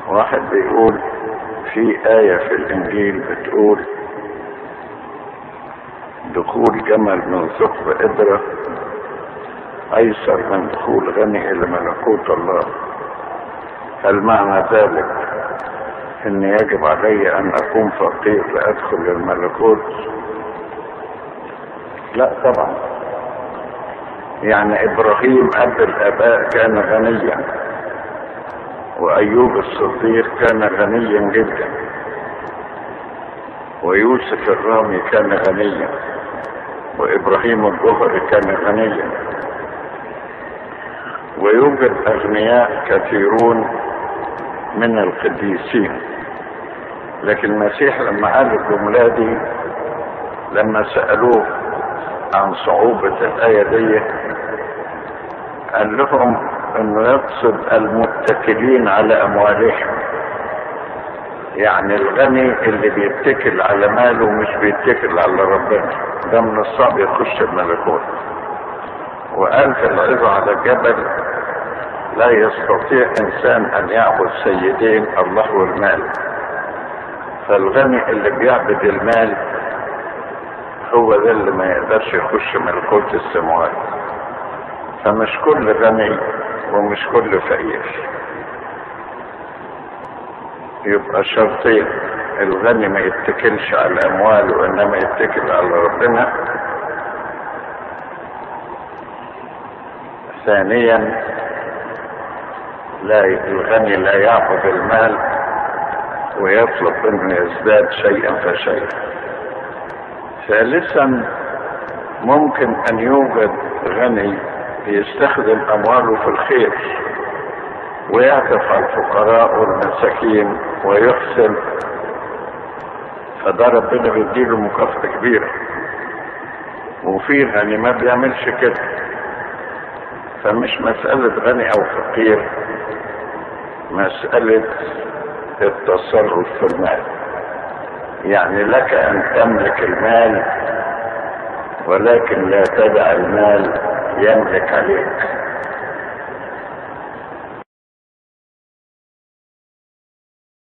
واحد بيقول في آية في الإنجيل بتقول دخول جمل من ثقب إبرة أيسر من دخول غني إلى ملكوت الله هل معنى ذلك أن يجب علي أن أكون فقير لأدخل الملكوت لا طبعا يعني إبراهيم أب الآباء كان غنيا وأيوب الصديق كان غنيا جدا ويوسف الرامي كان غنيا وإبراهيم الجوهري كان غنيا ويوجد أغنياء كثيرون من القديسين لكن المسيح لما قال الجملة دي لما سألوه عن صعوبة الآية دي قال لهم انه يقصد المتكلين على اموالهم يعني الغني اللي بيتكل على ماله مش بيتكل على ربنا ده من الصعب يخش الملكوت وقال في العظة على الجبل لا يستطيع انسان ان يعبد سيدين الله والمال فالغني اللي بيعبد المال هو ده اللي ما يقدرش يخش ملكوت السماوات فمش كل غني ومش كل فقير يبقى شرطين الغني ما يتكلش على امواله وانما يتكل على ربنا ثانيا لا الغني لا يعبد المال ويطلب انه يزداد شيئا فشيئا ثالثا ممكن ان يوجد غني يستخدم امواله في الخير ويعطف على الفقراء والمساكين ويحسن فده ربنا بيديله مكافأة كبيرة وفي غني ما بيعملش كده فمش مسألة غني أو فقير مسألة التصرف في المال يعني لك أن تملك المال ولكن لا تدع المال يملك عليك